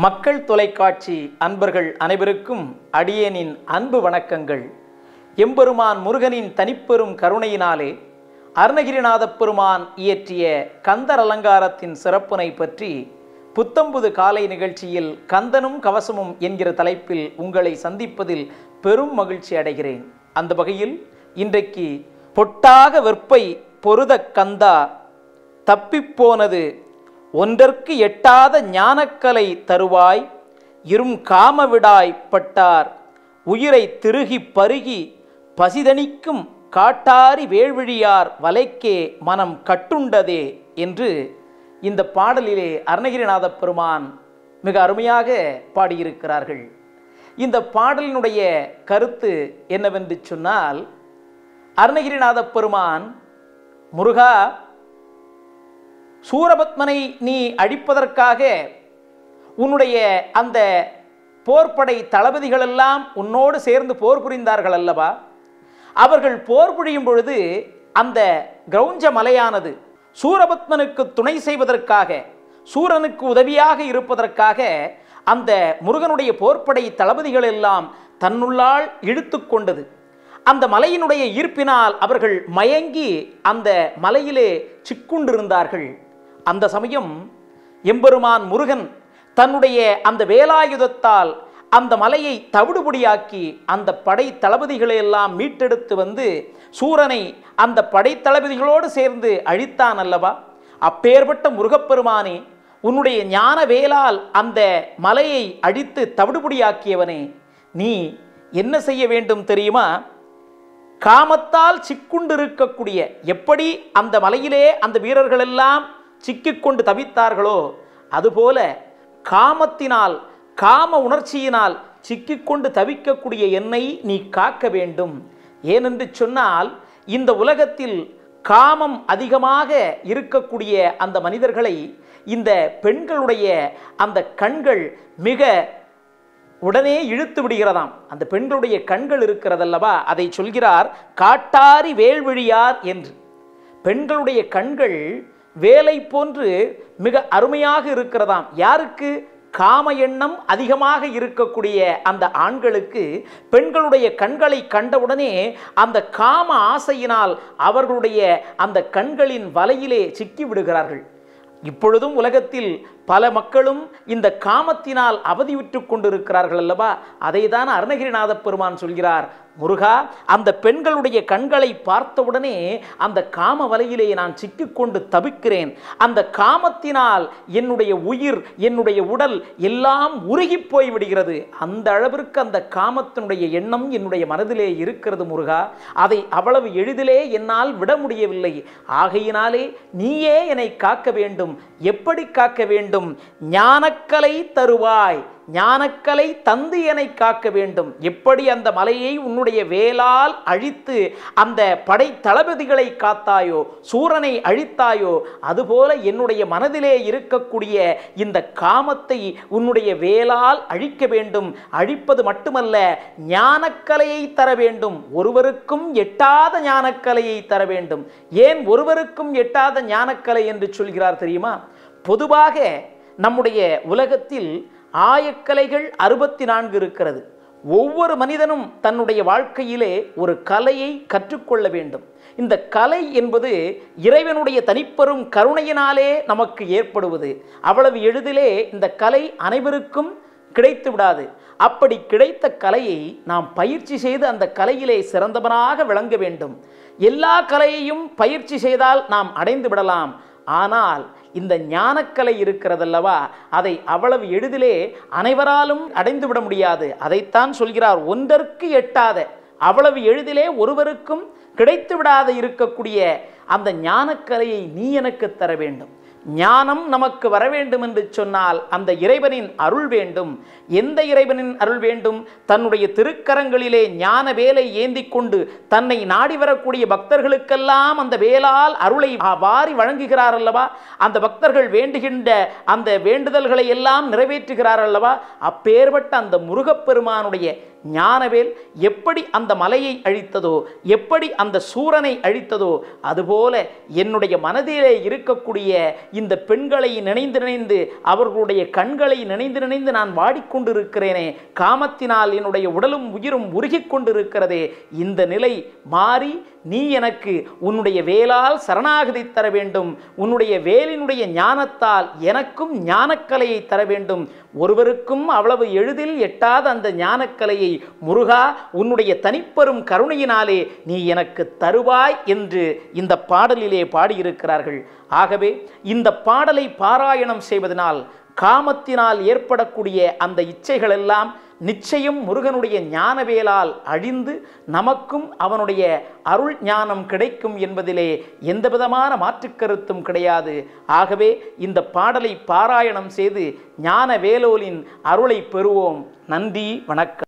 மக்கள் தொலைக்காட்சி அன்பர்கள் அனைவருக்கும் அடியேனின் அன்பு வணக்கங்கள் எம்பெருமான் முருகனின் தனிப்பெரும் கருணையினாலே அருணகிரிநாதப் பெருமான் இயற்றிய கந்தர் அலங்காரத்தின் சிறப்பினை பற்றி புத்தம்புது காலை நிகழ்ச்சியில் கந்தனும் கவசமும் என்கிற தலைப்பில் உங்களை சந்திப்பதில் பெரும் மகிழ்ச்சி அடைகிறேன் அந்த வகையில் இன்றைக்கு பொட்டாக வெற்பை பொருதக் கந்தா தப்பிப்போனது ஒன்றற்கு எட்டாத ஞானக்கலை தருவாய் இரும் காமவிடாய் பட்டார் உயிரை திருகி பருகி பசிதணிக்கும் காட்டாரி வேள்விழியார் வலைக்கே மனம் கட்டுண்டதே என்று இந்த பாடலிலே அருணகிரிநாத பெருமான் மிக அருமையாக பாடியிருக்கிறார்கள் இந்த பாடலினுடைய கருத்து என்னவென்று சொன்னால் அருணகிரிநாத பெருமான் முருகா சூரபத்மனை நீ அழிப்பதற்காக உன்னுடைய அந்த போர்ப்படை தளபதிகளெல்லாம் உன்னோடு சேர்ந்து போர் புரிந்தார்கள் அல்லவா அவர்கள் போர் புரியும் பொழுது அந்த கிரௌஞ்ச மலையானது சூரபத்மனுக்கு துணை செய்வதற்காக சூரனுக்கு உதவியாக இருப்பதற்காக அந்த முருகனுடைய போர்ப்படை தளபதிகள் எல்லாம் தன்னுள்ளால் இழுத்து கொண்டது அந்த மலையினுடைய ஈர்ப்பினால் அவர்கள் மயங்கி அந்த மலையிலே சிக்குண்டிருந்தார்கள் அந்த சமயம் எம்பெருமான் முருகன் தன்னுடைய அந்த வேலாயுதத்தால் அந்த மலையை தவிடுபொடியாக்கி அந்த படை தளபதிகளை எல்லாம் மீட்டெடுத்து வந்து சூரனை அந்த படை தளபதிகளோடு சேர்ந்து அழித்தான் அல்லவா அப்பேற்பட்ட முருகப்பெருமானே உன்னுடைய ஞான வேலால் அந்த மலையை அழித்து தவிடுபொடியாக்கியவனே நீ என்ன செய்ய வேண்டும் தெரியுமா காமத்தால் சிக்குண்டிருக்கக்கூடிய எப்படி அந்த மலையிலே அந்த வீரர்கள் எல்லாம் சிக்கிக்கொண்டு தவித்தார்களோ அதுபோல காமத்தினால் காம உணர்ச்சியினால் சிக்கிக்கொண்டு தவிக்கக்கூடிய என்னை நீ காக்க வேண்டும் ஏனென்று சொன்னால் இந்த உலகத்தில் காமம் அதிகமாக இருக்கக்கூடிய அந்த மனிதர்களை இந்த பெண்களுடைய அந்த கண்கள் மிக உடனே இழுத்து விடுகிறதாம் அந்த பெண்களுடைய கண்கள் இருக்கிறதல்லவா அதை சொல்கிறார் காட்டாரி வேல்விழியார் என்று பெண்களுடைய கண்கள் வேலை போன்று மிக அருமையாக இருக்கிறதாம் யாருக்கு காம எண்ணம் அதிகமாக இருக்கக்கூடிய அந்த ஆண்களுக்கு பெண்களுடைய கண்களை கண்டவுடனே அந்த காம ஆசையினால் அவர்களுடைய அந்த கண்களின் வலையிலே சிக்கி விடுகிறார்கள் இப்பொழுதும் உலகத்தில் பல மக்களும் இந்த காமத்தினால் அவதியுற்று கொண்டிருக்கிறார்கள் அல்லவா அதை தான் அருணகிரிநாத பெருமான் சொல்கிறார் முருகா அந்த பெண்களுடைய கண்களை பார்த்தவுடனே அந்த காம வலையிலே நான் சிக்கிக்கொண்டு தவிக்கிறேன் அந்த காமத்தினால் என்னுடைய உயிர் என்னுடைய உடல் எல்லாம் உருகி போய் விடுகிறது அந்த அளவிற்கு அந்த காமத்தினுடைய எண்ணம் என்னுடைய மனதிலே இருக்கிறது முருகா அதை அவ்வளவு எளிதிலே என்னால் விட முடியவில்லை ஆகையினாலே நீயே என்னை காக்க வேண்டும் எப்படி காக்க வேண்டும் ஞானக்கலை தருவாய் ஞானக்கலை தந்து என்னை காக்க வேண்டும் எப்படி அந்த மலையை உன்னுடைய வேலால் அழித்து அந்த படை தளபதிகளை காத்தாயோ சூரனை அழித்தாயோ அதுபோல என்னுடைய மனதிலே இருக்கக்கூடிய இந்த காமத்தை உன்னுடைய வேலால் அழிக்க வேண்டும் அழிப்பது மட்டுமல்ல ஞானக்கலையை தர வேண்டும் ஒருவருக்கும் எட்டாத ஞானக்கலையை தர வேண்டும் ஏன் ஒருவருக்கும் எட்டாத ஞானக்கலை என்று சொல்கிறார் தெரியுமா பொதுவாக நம்முடைய உலகத்தில் ஆயக்கலைகள் அறுபத்தி நான்கு இருக்கிறது ஒவ்வொரு மனிதனும் தன்னுடைய வாழ்க்கையிலே ஒரு கலையை கற்றுக்கொள்ள வேண்டும் இந்த கலை என்பது இறைவனுடைய தனிப்பெரும் கருணையினாலே நமக்கு ஏற்படுவது அவ்வளவு எளிதிலே இந்த கலை அனைவருக்கும் கிடைத்து விடாது அப்படி கிடைத்த கலையை நாம் பயிற்சி செய்து அந்த கலையிலே சிறந்தவனாக விளங்க வேண்டும் எல்லா கலையையும் பயிற்சி செய்தால் நாம் அடைந்து விடலாம் ஆனால் இந்த ஞானக்கலை இருக்கிறதல்லவா அதை அவ்வளவு எளிதிலே அனைவராலும் அடைந்து விட முடியாது அதைத்தான் சொல்கிறார் ஒன்றற்கு எட்டாத அவ்வளவு எளிதிலே ஒருவருக்கும் கிடைத்து விடாத இருக்கக்கூடிய அந்த ஞானக்கலையை நீ எனக்கு தர வேண்டும் ஞானம் நமக்கு வர வேண்டும் என்று சொன்னால் அந்த இறைவனின் அருள் வேண்டும் எந்த இறைவனின் அருள் வேண்டும் தன்னுடைய திருக்கரங்களிலே ஞான வேலை ஏந்தி கொண்டு தன்னை நாடி வரக்கூடிய பக்தர்களுக்கெல்லாம் அந்த வேலால் அருளை வாரி வழங்குகிறார் அல்லவா அந்த பக்தர்கள் வேண்டுகின்ற அந்த வேண்டுதல்களை எல்லாம் நிறைவேற்றுகிறார் அல்லவா அப்பேற்பட்ட அந்த முருகப்பெருமானுடைய ஞானவேல் எப்படி அந்த மலையை அழித்ததோ எப்படி அந்த சூரனை அழித்ததோ அதுபோல என்னுடைய மனதிலே இருக்கக்கூடிய இந்த பெண்களை நினைந்து நினைந்து அவர்களுடைய கண்களை நினைந்து நினைந்து நான் வாடிக்கொண்டிருக்கிறேனே காமத்தினால் என்னுடைய உடலும் உயிரும் உருகிக் கொண்டிருக்கிறதே இந்த நிலை மாறி நீ எனக்கு உன்னுடைய வேலால் சரணாகதி தர வேண்டும் உன்னுடைய வேலினுடைய ஞானத்தால் எனக்கும் ஞானக்கலையை தர வேண்டும் ஒருவருக்கும் அவ்வளவு எளிதில் எட்டாத அந்த ஞானக்கலையை முருகா உன்னுடைய தனிப்பெரும் கருணையினாலே நீ எனக்கு தருவாய் என்று இந்த பாடலிலே பாடியிருக்கிறார்கள் ஆகவே இந்த பாடலை பாராயணம் செய்வதனால் காமத்தினால் ஏற்படக்கூடிய அந்த இச்சைகளெல்லாம் நிச்சயம் முருகனுடைய ஞானவேலால் அழிந்து நமக்கும் அவனுடைய அருள் ஞானம் கிடைக்கும் என்பதிலே எந்த விதமான மாற்றுக் கருத்தும் கிடையாது ஆகவே இந்த பாடலை பாராயணம் செய்து ஞான வேலோலின் அருளை பெறுவோம் நன்றி வணக்கம்